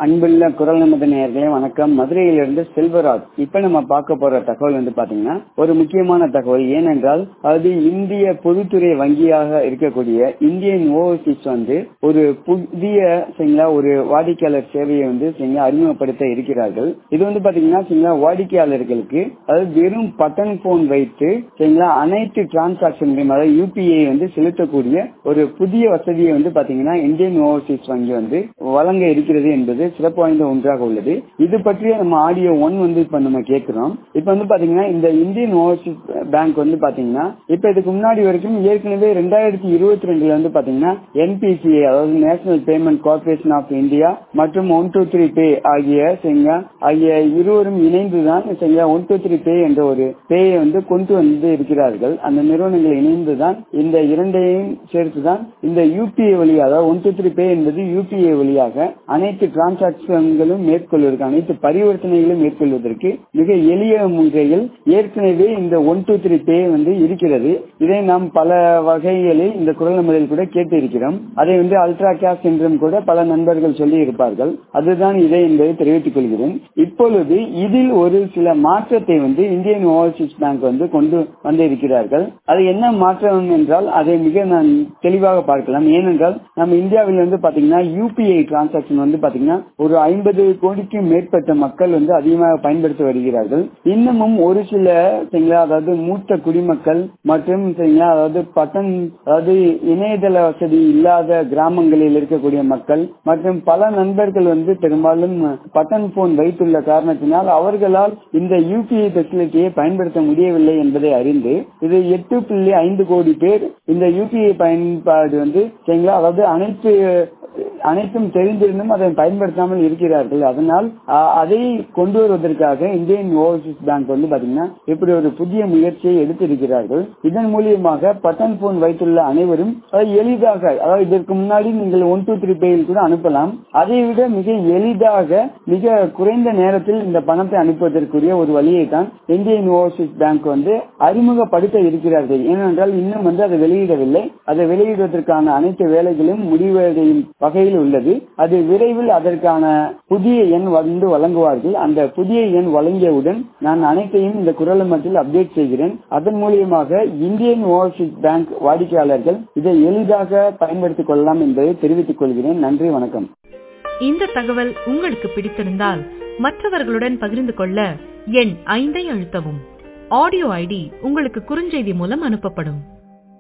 அன்புள்ள குரல் நமது நேயர்களே வணக்கம் மதுரையிலிருந்து செல்வராஜ் இப்ப நம்ம பார்க்க போற தகவல் வந்து பாத்தீங்கன்னா ஒரு முக்கியமான தகவல் ஏனென்றால் அது இந்திய பொதுத்துறை வங்கியாக இருக்கக்கூடிய இந்தியன் ஓவர்சீஸ் வந்து ஒரு புதிய சரிங்களா ஒரு வாடிக்கையாளர் சேவையை வந்து சரிங்களா அறிமுகப்படுத்த இருக்கிறார்கள் இது வந்து பாத்தீங்கன்னா சரிங்களா வாடிக்கையாளர்களுக்கு அதாவது வெறும் பட்டன் போன் வைத்து சரிங்களா அனைத்து டிரான்சாக்சன்களையும் அதாவது யூபிஐ வந்து செலுத்தக்கூடிய ஒரு புதிய வசதியை வந்து பாத்தீங்கன்னா இந்தியன் ஓவர்சீஸ் வங்கி வந்து வழங்க இருக்கிறது என்பது சிறப்பு வாய்ந்த ஒன்றாக உள்ளது இது பற்றிய நம்ம ஆடியோ ஒன் வந்து இப்ப நம்ம கேட்கிறோம் இப்ப வந்து பாத்தீங்கன்னா இந்த இந்தியன் ஓவர்சீஸ் பேங்க் வந்து பாத்தீங்கன்னா இப்ப இதுக்கு முன்னாடி வரைக்கும் ஏற்கனவே ரெண்டாயிரத்தி இருபத்தி ரெண்டுல வந்து பாத்தீங்கன்னா என்பிசிஐ அதாவது national payment corporation of India மற்றும் ஒன் டூ த்ரீ பே ஆகிய சரிங்களா ஆகிய இருவரும் இணைந்துதான் சரிங்களா ஒன் டூ த்ரீ பே என்ற ஒரு பேயை வந்து கொண்டு வந்து இருக்கிறார்கள் அந்த நிறுவனங்கள் இணைந்துதான் இந்த இரண்டையும் சேர்த்துதான் இந்த யூபிஐ வழியாக அதாவது ஒன் டூ த்ரீ பே என்பது யூபிஐ வழியாக அனைத்து டிரான்சாக்சன்களும் மேற்கொள்வதற்கு அனைத்து பரிவர்த்தனைகளும் மேற்கொள்வதற்கு மிக எளிய முறையில் ஏற்கனவே இந்த ஒன் டூ த்ரீ பே வந்து இருக்கிறது இதை நாம் பல வகைகளில் இந்த குரல் நம்பரில் கூட கேட்டு இருக்கிறோம் அதை வந்து அல்ட்ரா கேஷ் என்றும் கூட பல நண்பர்கள் சொல்லி இருப்பார்கள் அதுதான் இதை என்பதை தெரிவித்துக் கொள்கிறேன் இப்பொழுது இதில் ஒரு சில மாற்றத்தை வந்து இந்தியன் ஓவர்சீஸ் பேங்க் வந்து கொண்டு வந்து இருக்கிறார்கள் அது என்ன மாற்றம் என்றால் அதை மிக நான் தெளிவாக பார்க்கலாம் ஏனென்றால் நம்ம இந்தியாவில் வந்து பாத்தீங்கன்னா யூபிஐ டிரான்சாக்சன் வந்து பாத்தீங்கன்னா ஒரு ஐம்பது கோடிக்கும் மேற்பட்ட மக்கள் வந்து அதிகமாக பயன்படுத்தி வருகிறார்கள் இன்னமும் ஒரு சில சரிங்களா அதாவது மூத்த குடிமக்கள் மற்றும் சரிங்களா அதாவது பட்டன் அதாவது இணையதள வசதி இல்லாத கிராமங்களில் இருக்கக்கூடிய மக்கள் மற்றும் பல நண்பர்கள் வந்து பெரும்பாலும் பட்டன் போன் வைத்துள்ள காரணத்தினால் அவர்களால் இந்த யூபிஐ பெசிலிட்டியை பயன்படுத்த முடியவில்லை என்பதை அறிந்து இது எட்டு புள்ளி ஐந்து கோடி பேர் இந்த யூபிஐ பயன்பாடு வந்து சரிங்களா அதாவது அனைத்து அனைத்தும் தெரிந்திருந்தும் அதை பயன்படுத்தாமல் இருக்கிறார்கள் அதனால் அதை கொண்டு வருவதற்காக இந்தியன் ஓவர்சீஸ் பேங்க் வந்து பாத்தீங்கன்னா இப்படி ஒரு புதிய முயற்சியை எடுத்திருக்கிறார்கள் இதன் மூலியமாக பட்டன் போன் வைத்துள்ள அனைவரும் எளிதாக அதாவது இதற்கு முன்னாடி நீங்கள் ஒன் டூ த்ரீ பேயில் கூட அனுப்பலாம் அதை விட மிக எளிதாக மிக குறைந்த நேரத்தில் இந்த பணத்தை அனுப்புவதற்குரிய ஒரு வழியை தான் இந்தியன் ஓவர்சீஸ் பேங்க் வந்து அறிமுகப்படுத்த இருக்கிறார்கள் ஏனென்றால் இன்னும் வந்து அதை வெளியிடவில்லை அதை வெளியிடுவதற்கான அனைத்து வேலைகளும் முடிவடையும் வகையில் உள்ளது அது விரைவில் அதற்கான புதிய எண் வந்து வழங்குவார்கள் அந்த புதிய எண் வழங்கியவுடன் நான் அனைத்தையும் இந்த குரல் மட்டில் அப்டேட் செய்கிறேன் அதன் மூலியமாக இந்தியன் ஓவர்சீஸ் பேங்க் வாடிக்கையாளர்கள் இதை எளிதாக பயன்படுத்திக் கொள்ளலாம் என்பதை தெரிவித்துக் கொள்கிறேன் நன்றி வணக்கம் இந்த தகவல் உங்களுக்கு பிடித்திருந்தால் மற்றவர்களுடன் பகிர்ந்து கொள்ள எண் ஐந்தை அழுத்தவும் ஆடியோ ஐடி உங்களுக்கு குறுஞ்செய்தி மூலம் அனுப்பப்படும்